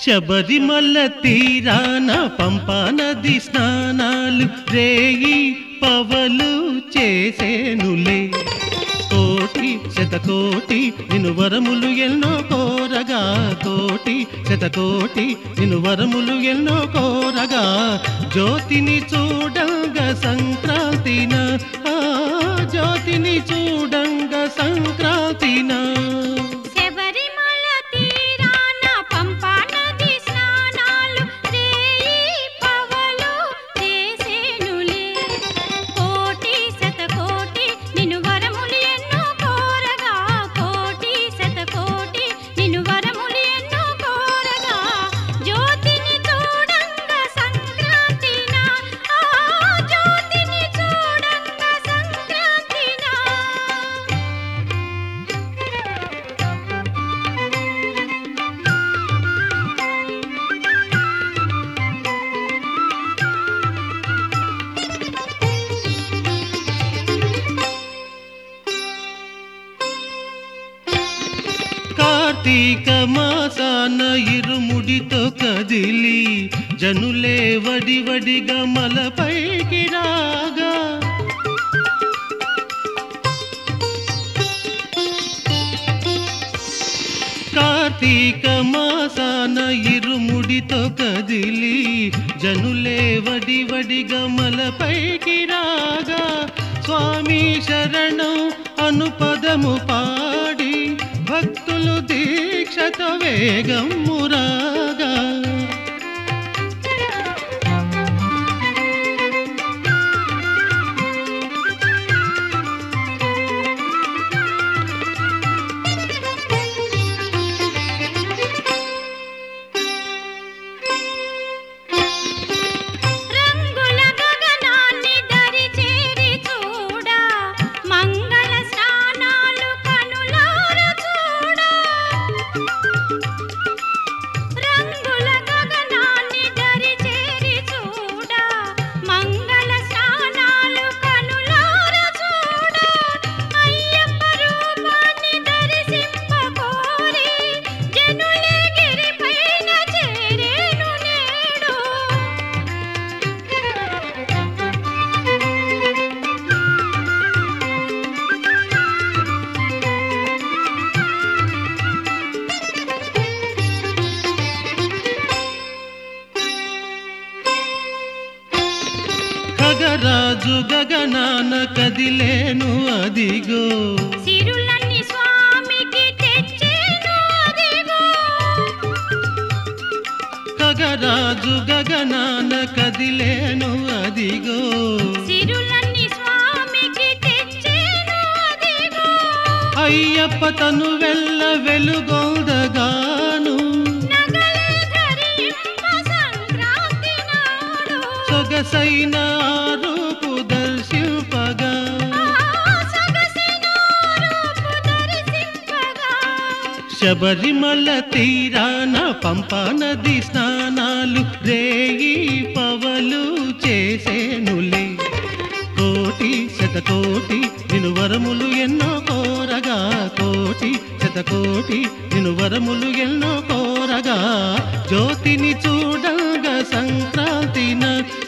శబరిమల తీరాన పంపా నది స్నానాలు రేయి పవలు చేసేనులే కోటి శతకోటి నిన్ను వరములు ఎన్నో కోరగా కోటి శతకోటి నిన్ను వరములు ఎన్నో కోరగా జ్యోతిని చూడంగ సంక్రాంతిన ఆ జ్యోతిని చూడంగ సంక్రాంతిన శబరిమల తీరాన పంపా నది స్నానాలు రేయి పవలు చేసేనులే కోటి శతకోటి నిన్ను వరములు ఎన్నో కోరగా కోటి శతకోటి నిన్ను వరములు ఎన్నో కోరగా జ్యోతిని చూడంగ సంక్రాంతిన ఆ జ్యోతిని చూడంగ సంక్రాంతిన కార్తీక మాసాన ఇరుముడితో కదిలి జనులే వడి వడిగా మలపైకి రాగా కార్తీక మాసాన ఇరుముడితో కదిలి జనులే వడి వడిగా మలపైకి రాగా స్వామి శరణం అనుపదము పాడి భక్తులు దీక్షతో వేగం మురాగా రంగుల గగనాన్ని దరి చేరి చూడా మంగళ స్నానాలు కనులార చూడా రంగుల గగనాన్ని దరి చేరి చూడా మంగళ స్నానాలు కనులార చూడా అయ్యప్ప రూపాన్ని దర్శింపకోరి జనులే గిరిపైన చేరేను నేడు ఖగరాజు గగనాన కదిలేను అదిగో సిరులన్నీ స్వామికి తెచ్చేను అదిగో ఖగరాజు గగనాన కదిలేను అదిగో సిరులన్నీ స్వామికి తెచ్చేను అదిగో అయ్యప్ప తను వెళ్ళ వెలుగొందగాను నగలే ధరింప సంక్రాంతి నాడు సొగసైన ఆ రూపు దర్శింపగా ఆ సొగసిన రూపు దర్శింపగా శబరిమల తీరాన పంపా నది స్నానాలు రేయి పవలు చేసేనులే కోటి శతకోటి నిను వరములు ఎన్నో కోరగా కోటి శతకోటి నిను వరములు ఎన్నో కోరగా జ్యోతిని చూడంగా సంక్రాంతిన